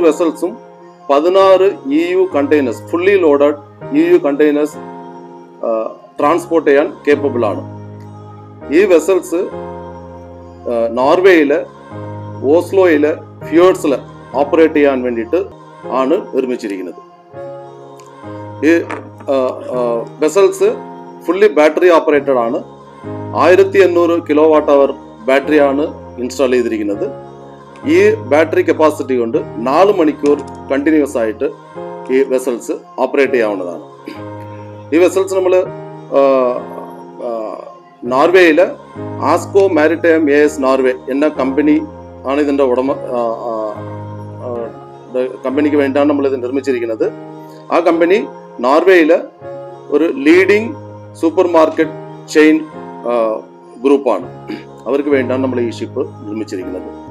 വെസൽസും പതിനാറ് E U containers fully loaded E U containers transport ചെയ്യാൻ capable ആണ് ഈ വെസൽസ് നോർവേയില് ഓസ്ലോയില് ഫ്യൂർട്സിൽ ഓപ്പറേറ്റ് ചെയ്യാൻ വേണ്ടിയിട്ട് ആണ് നിർമ്മിച്ചിരിക്കുന്നത് ഈ വെസൽസ് ഫുള്ളി ബാറ്ററി ഓപ്പറേറ്റഡ് ആണ് ആയിരത്തി എണ്ണൂറ് കിലോ വാട്ട് അവർ ബാറ്ററിയാണ് ഇൻസ്റ്റാൾ ചെയ്തിരിക്കുന്നത് ഈ ബാറ്ററി കപ്പാസിറ്റി കൊണ്ട് നാല് മണിക്കൂർ കണ്ടിന്യൂസ് ആയിട്ട് ഈ വെസൽസ് ഓപ്പറേറ്റ് ചെയ്യാവുന്നതാണ് ഈ വെസൽസ് നമ്മൾ നോർവേയില് Asko maritime A S Norway എന്ന കമ്പനി ആണ് ഇതിന്റെ ഉടമ ആ, ആ, ആ, ഇത് കമ്പനിക്ക് വേണ്ടിയാണ് നമ്മൾ ഇത് നിർമ്മിച്ചിരിക്കുന്നത് ആ കമ്പനി നോർവേയില് ഒരു ലീഡിംഗ് സൂപ്പർ മാർക്കറ്റ് ചെയിൻ ഗ്രൂപ്പാണ് അവർക്ക് വേണ്ടിയാണ് നമ്മൾ ഈ ഷിപ്പ് നിർമ്മിച്ചിരിക്കുന്നത്